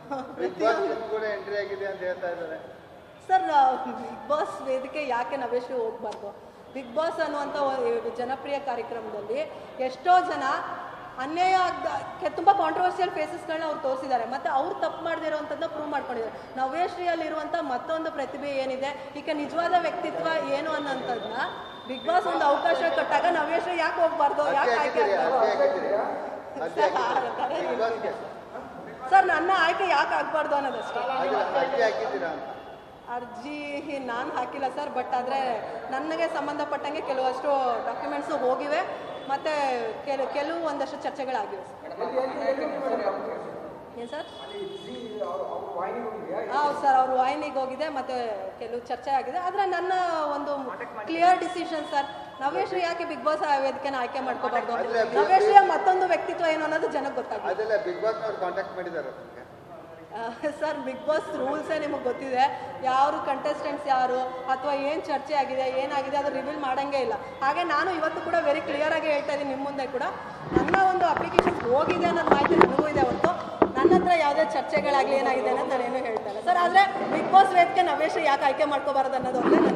big boss ಕೂಡ entry ಆಗಿದೆ ಅಂತ ಹೇಳ್ತಾ ಇದ್ದಾರೆ ಸರ್ ಬಿಗ್ ಬಾಸ್ ವೇದಿಕೆ ಯಾಕೆ ನಾವೆಷ್ಟು ಹೋಗ್ಬಾರ್ದು ಬಿಗ್ ಬಾಸ್ ಅನ್ನುವಂಥ ಒಂದು ಜನಪ್ರಿಯ ಕಾರ್ಯಕ್ರಮದಲ್ಲಿ ಎಷ್ಟೋ ಜನ ಅನ್ಯಾಯ ಆಗ್ದ ಕೆ- ತುಂಬ ಕಾಂಟ್ರವರ್ಷಿಯಲ್ ಫೇಸಸ್ಗಳನ್ನ ಅವ್ರು ತೋರಿಸಿದ್ದಾರೆ ಮತ್ತು ಅವ್ರು ತಪ್ಪು ಮಾಡದೇ ಇರೋವಂಥದ್ದನ್ನ ಪ್ರೂವ್ ಮಾಡ್ಕೊಂಡಿದ್ದಾರೆ ನವ್ಯಶ್ರೀಯಲ್ಲಿರುವಂಥ ಮತ್ತೊಂದು ಪ್ರತಿಭೆ ಏನಿದೆ ಈಗ ನಿಜವಾದ ವ್ಯಕ್ತಿತ್ವ ಏನು ಅನ್ನೋಂಥದ್ದನ್ನ ಬಿಗ್ ಬಾಸ್ ಒಂದು ಅವಕಾಶ ಕೊಟ್ಟಾಗ ನವ್ಯಶ್ರೀ ಯಾಕೆ ಹೋಗ್ಬಾರ್ದು ಅರ್ಜಿ ಯಾಕೆ ಆಯ್ಕೆ ಹಾಕಿದ್ದೀರಿ ಆಗ್ಬಾರ್ದು ಅರ್ಜಿ ಹಾಕಿದ್ದೀರಿ ಅರ್ಜಿ ಹಾಕಿದ್ದೀರಿ ಬಿಗ್ ಬಾಸ್ಗೆ ಸರ್ ನನ್ನ ಆಯ್ಕೆ ಯಾಕೆ ಆಗ್ಬಾರ್ದು ಅನ್ನೋದಷ್ಟೇ ಅದು ಅರ್ಜಿ ಹಾಕಿದ್ದೀರಾ ಅಂತ ಅರ್ಜಿ ನಾನು ಹಾಕಿಲ್ಲ ಸರ್ ಬಟ್ ಆದರೆ ನನಗೆ ಸಂಬಂಧಪಟ್ಟಂಗೆ ಕೆಲವಷ್ಟು ಡಾಕ್ಯುಮೆಂಟ್ಸು ಹೋಗಿವೆ ಮತ್ತು ಕೆಲ ಕೆಲವು ಒಂದಷ್ಟು ಚರ್ಚೆಗಳಾಗಿವೆ ಏನು ಸರ್ ಹೌದು ಸರ್ ಅವ್ರ ವಾಹಿನಿಗೆ ಹೋಗಿದೆ ಮತ್ತು ಕೆಲವು ಚರ್ಚೆ ಆಗಿದೆ ಆದರೆ ನನ್ನ ಒಂದು ಕ್ಲಿಯರ್ ಡಿಸಿಷನ್ ಸರ್ ನವೇಶ್ರೀ ಯಾಕೆ ಬಿಗ್ ಬಾಸ್ ವೇದಿಕೆನ ಆಯ್ಕೆ ಮಾಡ್ಕೋಬಾರ್ದು ಆದ್ರೆ ಬಿ- ನವೇಶ್ರೀಯ ಮತ್ತೊಂದು ವ್ಯಕ್ತಿತ್ವ ಏನು ಅನ್ನೋದು ಜನಕ್ಕೆ ಗೊತ್ತಾಗಿದೆ ಅದೆಲ್ಲ ಬಿಗ್ ಬಾಸ್ನವ್ರು ಕಾಂಟ್ಯಾಕ್ಟ್ ಮಾಡಿದ್ದಾರೆ ನಿಮಗೆ ಸರ್ ಬಿಗ್ ಬಾಸ್ ರೂಲ್ಸೇ ನಿಮಗೆ ಗೊತ್ತಿದೆ ಯಾರು ಕಂಟೆಸ್ಟೆಂಟ್ಸ್ ಯಾರು ಅಥವಾ ಏನು ಚರ್ಚೆ ಆಗಿದೆ ಏನಾಗಿದೆ ಅದು ರಿವೀಲ್ ಮಾಡಂಗೇ ಇಲ್ಲ ಹಾಗೆ ನಾನು ಇವತ್ತು ಕೂಡ ವೆರಿ ಕ್ಲಿಯರ್ ಆಗಿ ಹೇಳ್ತಾ ಇದ್ದೀನಿ ನಿಮ್ಮ ಮುಂದೆ ಕೂಡ ನನ್ನ ಒಂದು ಅಪ್ಲಿಕೇಶನ್ ಹೋಗಿದೆ ಅನ್ನೋದು ಮಾಹಿತಿ ನನಗೂ ಇದೆ ಹೊತ್ತು ನನ್ನ ಹತ್ರ ಯಾವುದೇ ಚರ್ಚೆಗಳಾಗಲಿ ಏನಾಗಿದೆ ಅನ್ನೋದು ನಾನೇನು ಹೇಳ್ತಾ ಇಲ್ಲ ಸರ್ ಆದರೆ ಬಿಗ್ ಬಾಸ್ ವೇದಿಕೆ ನವೇಶ ಯಾಕೆ ಆಯ್ಕೆ ಮಾಡ್ಕೋಬಾರ್ದು ಅನ್ನೋದು ಒಂದೇ ನನ್ನ